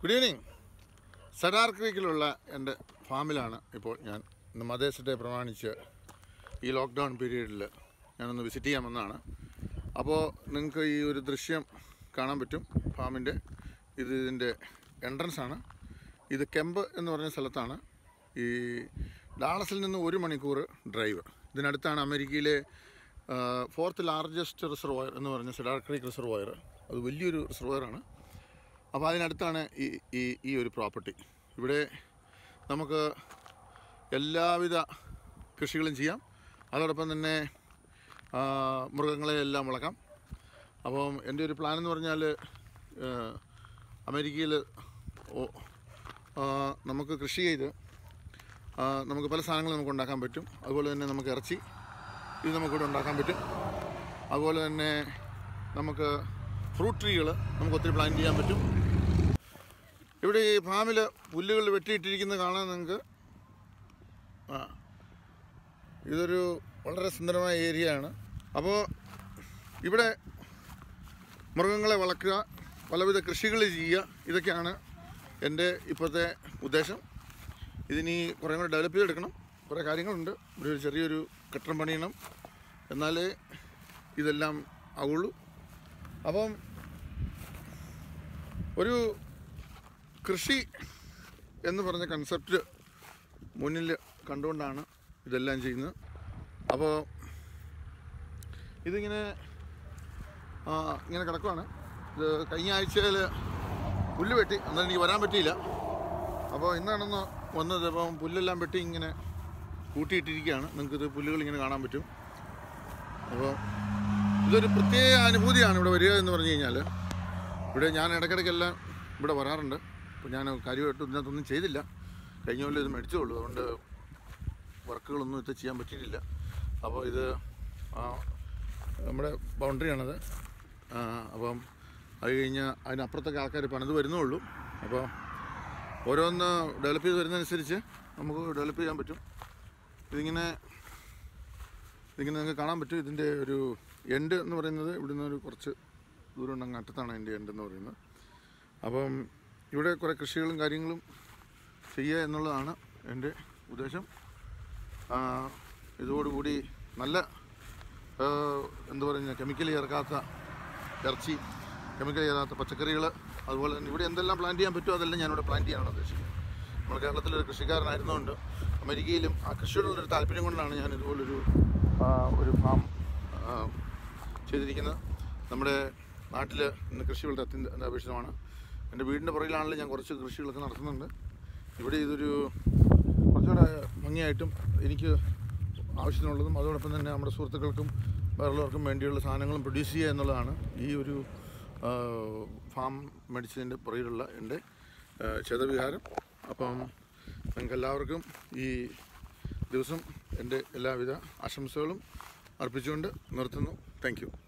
good evening സഡാർ ക്രീക്കിലുള്ള എൻ്റെ ഫാമിലാണ് ഇപ്പോൾ ഞാൻ ഇന്ന് മദേഴ്സ് ഡേ പ്രമാണിച്ച് ഈ ലോക്ക്ഡൗൺ പീരീഡിൽ ഞാനൊന്ന് വിസിറ്റ് ചെയ്യാൻ വന്നതാണ് അപ്പോൾ നിങ്ങൾക്ക് ഈ ഒരു ദൃശ്യം കാണാൻ പറ്റും ഫാമിൻ്റെ ഇത് ഇതിൻ്റെ എൻട്രൻസ് ആണ് ഇത് കെമ്പ് എന്ന് പറഞ്ഞ സ്ഥലത്താണ് ഈ ഡാളസിൽ നിന്ന് ഒരു മണിക്കൂർ ഡ്രൈവ് ഇതിനടുത്താണ് അമേരിക്കയിലെ ഫോർത്ത് ലാർജസ്റ്റ് റിസർവോയർ എന്ന് പറഞ്ഞ സെഡാർ ക്രീക്ക് റിസർവോയർ അത് വലിയൊരു റിസർവോയറാണ് അപ്പോൾ അതിനടുത്താണ് ഈ ഈ ഈ ഒരു പ്രോപ്പർട്ടി ഇവിടെ നമുക്ക് എല്ലാവിധ കൃഷികളും ചെയ്യാം അതോടൊപ്പം തന്നെ ആ, മൃഗങ്ങളെ എല്ലാം വളർക്കാം അപ്പം എൻ്റെ ഒരു പ്ലാൻ എന്ന് പറഞ്ഞാൽ അമേരിക്കയിൽ ഓ- ആ, നമുക്ക് കൃഷി ചെയ്ത് ആ, നമുക്ക് പല സാധനങ്ങളും നമുക്ക് ഉണ്ടാക്കാൻ പറ്റും അതുപോലെ തന്നെ നമുക്ക് ഇറച്ചി ഇത് നമുക്കിവിടെ ഉണ്ടാക്കാൻ പറ്റും അതുപോലെ തന്നെ നമുക്ക് ഫ്രൂട്ട് ട്രീകൾ നമുക്ക് ഒത്തിരി പ്ലാൻ ചെയ്യാൻ പറ്റും ഇവിടെ ഈ ഫാമിൽ പുല്ലുകൾ വെട്ടിയിട്ടിരിക്കുന്നത് കാണാൻ നിങ്ങൾക്ക് ആ ഇതൊരു വളരെ സുന്ദരമായ ഏരിയ ആണ് അപ്പോൾ ഇവിടെ മൃഗങ്ങളെ വളർത്തുക പലവിധ കൃഷികൾ ചെയ്യുക ഇതൊക്കെയാണ് എൻ്റെ ഇപ്പോഴത്തെ ഉദ്ദേശം ഇതിനി കുറേ കൂടെ ഡെവലപ്പ് ചെയ്തെടുക്കണം കുറേ കാര്യങ്ങളുണ്ട് ഇവിടെ ഒരു ചെറിയൊരു കെട്ടിടം പണിയണം എന്നാലേ ഇതെല്ലാം ആവുള്ളൂ അപ്പം ഒരു കൃഷി എന്ന് പറഞ്ഞ കൺസെപ്റ്റ് മുന്നിൽ കണ്ടുകൊണ്ടാണ് ഇതെല്ലാം ചെയ്യുന്നത് അപ്പോൾ ഇതിങ്ങനെ ആ, ഇങ്ങനെ കിടക്കുവാണ് ഇത് കഴിഞ്ഞ ആഴ്ചയിൽ പുല്ല് വെട്ടി എന്നാൽ എനിക്ക് വരാൻ പറ്റിയില്ല അപ്പോൾ ഇന്നാണെന്ന് വന്നത് അപ്പം പുല്ലെല്ലാം വെട്ടി ഇങ്ങനെ കൂട്ടിയിട്ടിരിക്കുകയാണ് നിങ്ങൾക്കിത് പുല്ലുകൾ ഇങ്ങനെ കാണാൻ പറ്റും അപ്പോൾ ഇതൊരു പ്രത്യേക അനുഭൂതിയാണ് ഇവിടെ വരിക എന്ന് പറഞ്ഞു കഴിഞ്ഞാൽ ഇവിടെ ഞാൻ ഇടയ്ക്കിടയ്ക്കെല്ലാം ഇവിടെ വരാറുണ്ട് അപ്പോൾ ഞാൻ കാര്യമായിട്ട് ഇതിനകത്തൊന്നും ചെയ്തില്ല കഴിഞ്ഞ കൊല്ലം ഇത് മേടിച്ചുള്ളൂ അതുകൊണ്ട് വർക്കുകളൊന്നും ഇത് ചെയ്യാൻ പറ്റിയിട്ടില്ല അപ്പോൾ ഇത് ആ, നമ്മുടെ ബൗണ്ടറിയാണത് ആ, അപ്പം അത് കഴിഞ്ഞ് അതിനപ്പുറത്തൊക്കെ ആൾക്കാർ പണിത് വരുന്നുള്ളൂ അപ്പോൾ ഓരോന്ന് ഡെവലപ്പ് ചെയ്ത് വരുന്നതനുസരിച്ച് നമുക്ക് ഡെവലപ്പ് ചെയ്യാൻ പറ്റും ഇതിങ്ങനെ ഇതിങ്ങനെ നിങ്ങൾക്ക് കാണാൻ പറ്റും ഇതിൻ്റെ ഒരു എൻഡ് എന്ന് പറയുന്നത് ഇവിടുന്ന് ഒരു കുറച്ച് ദൂരം ഉണ്ടെങ്കിൽ അറ്റത്താണ് അതിൻ്റെ എൻഡ് എന്ന് പറയുന്നത് അപ്പം ഇവിടെ കുറേ കൃഷികളും കാര്യങ്ങളും ചെയ്യുക എന്നുള്ളതാണ് എൻ്റെ ഉദ്ദേശം ആ, ഇതോടുകൂടി നല്ല ആ, എന്താ പറയുക കെമിക്കൽ ചേർക്കാത്ത ഇറച്ചി കെമിക്കൽ ചേർക്കാത്ത പച്ചക്കറികൾ അതുപോലെ തന്നെ ഇവിടെ എന്തെല്ലാം പ്ലാൻ ചെയ്യാൻ പറ്റുമോ അതെല്ലാം ഞാനിവിടെ പ്ലാൻ ചെയ്യാനാണ് ഉദ്ദേശിക്കുന്നത് നമ്മൾ കേരളത്തിലൊരു കൃഷിക്കാരനായിരുന്നുകൊണ്ട് അമേരിക്കയിലും ആ കൃഷിയോടുള്ളൊരു താല്പര്യം കൊണ്ടാണ് ഞാൻ ഇതുപോലൊരു ആ, ഒരു ഫാം ആ, ചെയ്തിരിക്കുന്നത് നമ്മുടെ നാട്ടിൽ ഇന്ന് കൃഷി വളരെ അത്യന്താപേക്ഷിതമാണ് എൻ്റെ വീടിൻ്റെ പുറകിലാണെങ്കിലും ഞാൻ കുറച്ച് കൃഷികളൊക്കെ നടത്തുന്നുണ്ട് ഇവിടെ ഇതൊരു കുറച്ചുകൂടെ ഭംഗിയായിട്ടും എനിക്ക് ആവശ്യത്തിനുള്ളതും അതോടൊപ്പം തന്നെ നമ്മുടെ സുഹൃത്തുക്കൾക്കും വേറുള്ളവർക്കും വേണ്ടിയുള്ള സാധനങ്ങളും പ്രൊഡ്യൂസ് ചെയ്യുക എന്നുള്ളതാണ് ഈ ഒരു ആ, ഫാം മേടിച്ചതിൻ്റെ പുറകിലുള്ള എൻ്റെ ആ, ക്ഷതവിഹാരം അപ്പം നിങ്ങൾക്ക് എല്ലാവർക്കും ഈ ദിവസം എൻ്റെ എല്ലാവിധ ആശംസകളും അർപ്പിച്ചുകൊണ്ട് നിർത്തുന്നു താങ്ക് യു